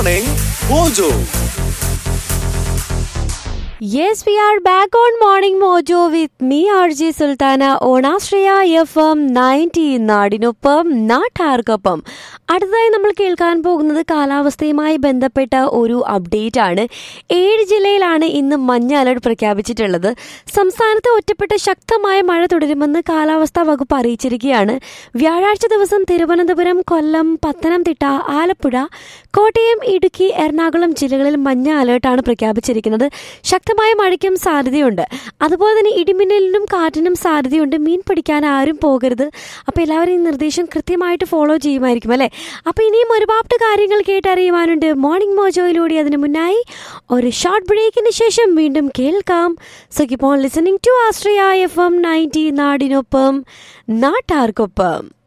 Morning Mojo. Yes, we are back on Morning Mojo with me, RJ Sultana, on Astraya FM 90 നാടിനൊപ്പം നാട്ടാർക്കൊപ്പം അടുത്തതായി നമ്മൾ കേൾക്കാൻ പോകുന്നത് കാലാവസ്ഥയുമായി ബന്ധപ്പെട്ട ഒരു അപ്ഡേറ്റ് ആണ് ഏഴ് ജില്ലയിലാണ് ഇന്ന് മഞ്ഞ അലർട്ട് പ്രഖ്യാപിച്ചിട്ടുള്ളത് സംസ്ഥാനത്ത് ഒറ്റപ്പെട്ട ശക്തമായ മഴ തുടരുമെന്ന് കാലാവസ്ഥാ വകുപ്പ് അറിയിച്ചിരിക്കുകയാണ് വ്യാഴാഴ്ച ദിവസം തിരുവനന്തപുരം കൊല്ലം പത്തനംതിട്ട ആലപ്പുഴ കോട്ടയം ഇടുക്കി എറണാകുളം ജില്ലകളിൽ മഞ്ഞ അലേർട്ടാണ് പ്രഖ്യാപിച്ചിരിക്കുന്നത് ശക്തമായ മഴയ്ക്കും സാധ്യതയുണ്ട് അതുപോലെ തന്നെ ഇടിമിന്നലിനും കാറ്റിനും സാധ്യതയുണ്ട് മീൻ പിടിക്കാൻ ആരും പോകരുത് അപ്പോൾ എല്ലാവരും ഈ നിർദ്ദേശം കൃത്യമായിട്ട് ഫോളോ ചെയ്യുമായിരിക്കും അല്ലേ അപ്പോൾ ഇനിയും ഒരുപാട് കാര്യങ്ങൾ കേട്ടറിയുവാനുണ്ട് മോർണിംഗ് മോജോയിലൂടെ അതിന് മുന്നായി ഒരു ഷോർട്ട് ബ്രേക്കിന് ശേഷം വീണ്ടും കേൾക്കാം so keep on listening to ആസ്ട്രിയ എഫ് എം നയൻറ്റി നാടിനൊപ്പം നാട്ടാർക്കൊപ്പം